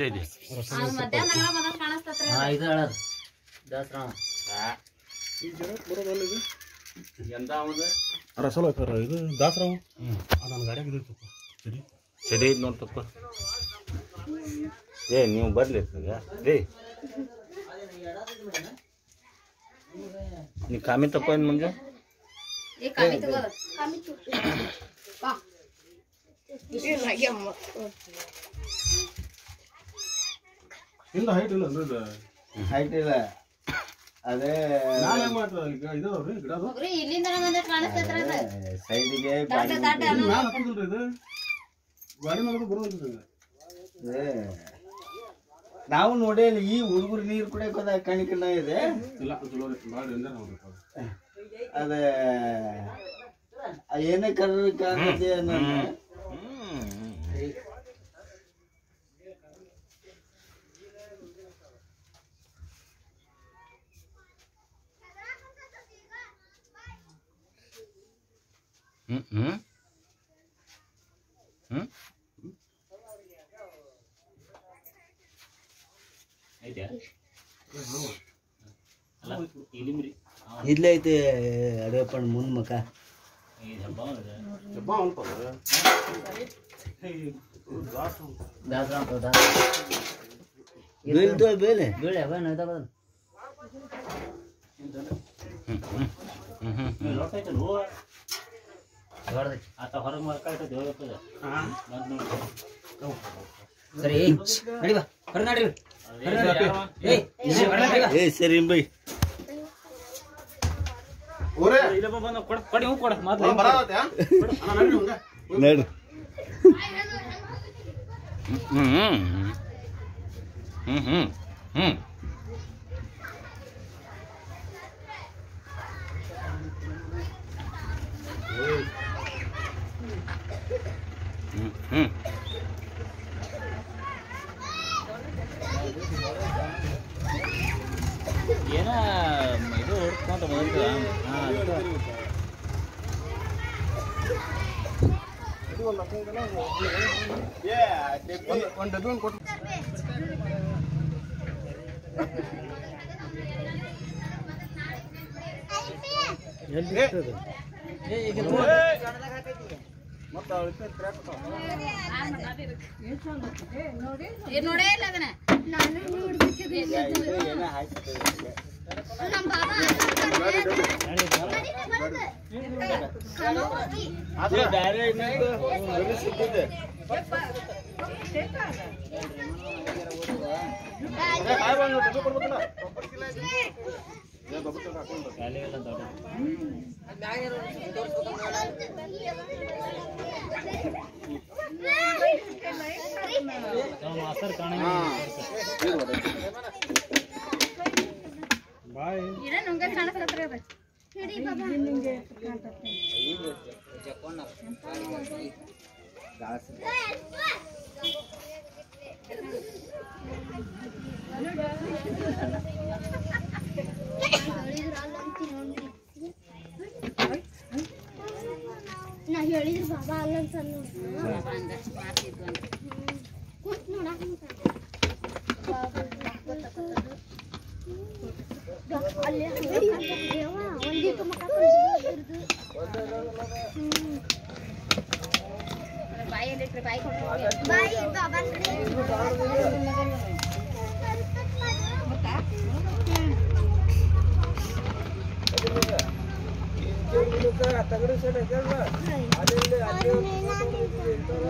ಇದೆ ಅದು ಮಧ್ಯಾಹ್ನ ಬಂದಂಗ ಕಾಣಿಸ್ತತ್ರಿ ಹಾ ಇದು ಹೇಳೋದು ದಸರಾ ಎಂದ ಅವನು ರಸಲ ಇದು ದಾಸರಾವು ನನ್ನ ಗಾಡಿಯಾಗ ಇದಿತ್ತು ಸರಿ ಸರಿ ಐತ್ ನೋಡ್ ತಪ್ಪ ಏ ನೀವು ಬರ್ಲಿ ಈಗ ರೀ ನೀ ಕಾಮಿ ತಪ್ಪ ಏನ್ ಮಂಜು ಈ ಕಮ್ಮಿ ತಗೋದು ಇಲ್ಲ ಹೈಟ್ ಇಲ್ಲ ಅಂದ್ರೆ ಇದು ಹೈಟ್ ಇಲ್ಲ ಅದೇ ನಾನು ಹೆಂಗ್ ಮಾಡ್ತಾರೆ ಈಗ ಇದಾವ್ರಿ ಗಿಡ ಅದು ಹೋಗ್ರಿ ಇಲ್ಲಿಂದ ಬಂದ ಕಾಣಿಸ್ತತ್ರಿ ಅದು ಸೈಡಿಗೆ ದಾಟ ದಾಟ ಅನ್ನೋ ನಾನು ಹಾಕುದಿಲ್ರಿ ಇದು ಗಾಡಿ ಮೇಲೆ ಬರೋದಿಲ್ಲ ನಾವು ನೋಡೇ ಇಲ್ಲ ಈ ಹುಡುಗರು ನೀರು ಕುಡಿಯಕ್ ಹೋದಾಗ ಕಣಿಕನ ಇದೆ ಇಲ್ಲ ಚಲೋ ರೀ ಭಾಳ ಡೇಂಜರ್ ನೋಡ್ರಿ ಅದು. ಅದ ಏನೇ ಕರ್ರ ಕಾರಣತೆ ಅನ್ನೋದು ಹ್ಮ್ ಹ್ಮ್ ಹ್ಮ್ ಐತ್ಯಾ ಅಲ್ಲ ಇಲಿಮ್ರಿ ಇಲ್ಲೇ ಐತಿ ಅಡಿಯಪ್ಪನ ಮುಂದ್ ಮಕ ಜಬ್ಬ ಅಲ್ಪ ಅದು. ದಸರಾ ಅಂತ ದಾಸರಾ ಬೀಳ್ತು ಬೇಲೆ ಬೀಳೆ ಬಣ್ಣ ತಗೋದು ಹ್ಮ್ ಹ್ಮ್ ಲೋಟ ಐತಲ್ಲ ಹೂವ ಹೊಡೆದು ಆತ ಹೊರಗೆ ಮರ್ಕಾಯ್ತದೆ ಹೋಗ್ತದೆ ಸರಿ ಏಯ್, ನಡಿ ಬಾ ಹೊರಗೆ ನಡಿ ಏಯ್ ಇಲ್ಲಿ ಹೊರಗೆ ನಡಿ ಬಾ. ಏ ಸರಿ ಬೈ ಓರೇ ಇಲ್ಲ ಬಂದ ಕೊಡ ಕೊಡಿ ಹೂ ಕೊಡ ಮೊದ್ಲು ಅಣ್ಣ ಬರಾವತ್ಯಾ? ಅಣ್ಣ ನಡ್ರಿ ಹಂಗ. ನಡ್ರಿ ಹ್ಮ್ ಹ್ಮ್ ಹ್ಮ್ ಹ್ಮ್ ಹ್ಮ್ ಹ್ಮ್ ಹ್ಮ್ ಏನ ಇದು ಹುಡ್ಕೊಂತ ಬಂದ ಹಾ ಒಂದ್- ಒಂದ್ ಡಬ್ಬಿ ಒಂದ್ ಕೊಟ್ಟು ಏನ್ ನೋಡೇ ಇಲ್ಲ ಅದನ್ನ ಏನೋ ಹಾಕ್ತದೆ ನಮ್ಮ ಬಾಬಾ ಆದ್ರೆ ಬ್ಯಾರೆ ಇನ್ನೊಂದು ಬರೀ ಸಿಕ್ಕಿದೆ ಇದ ನಂಗೆ ಕಾಣಿಸ್ತತ್ರಿ ಅದು ನಾ ಹೇಳಿದ್ರು ಬಾಬಾ ಅಲ್ಲ ಅಂತ ಬಾಬಾ ಹಂಗ ಮಾಡ್ತಿದ್ವು ಅಂತ ಅಲ್ಲಿ ಒಂದಿಟ್ಟು ಮಕ್ಕ ಬಾಯಲ್ಲಿ ಇಟ್ರೆ ಬಾಯಿ ಕೊಟ್ಟು ಬಾಯಿ ಬಾಬಾ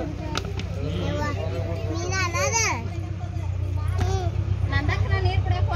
ನಂದಕ್ಕ ನಾ ನೀರ್ ಕುಡಿಯಕ್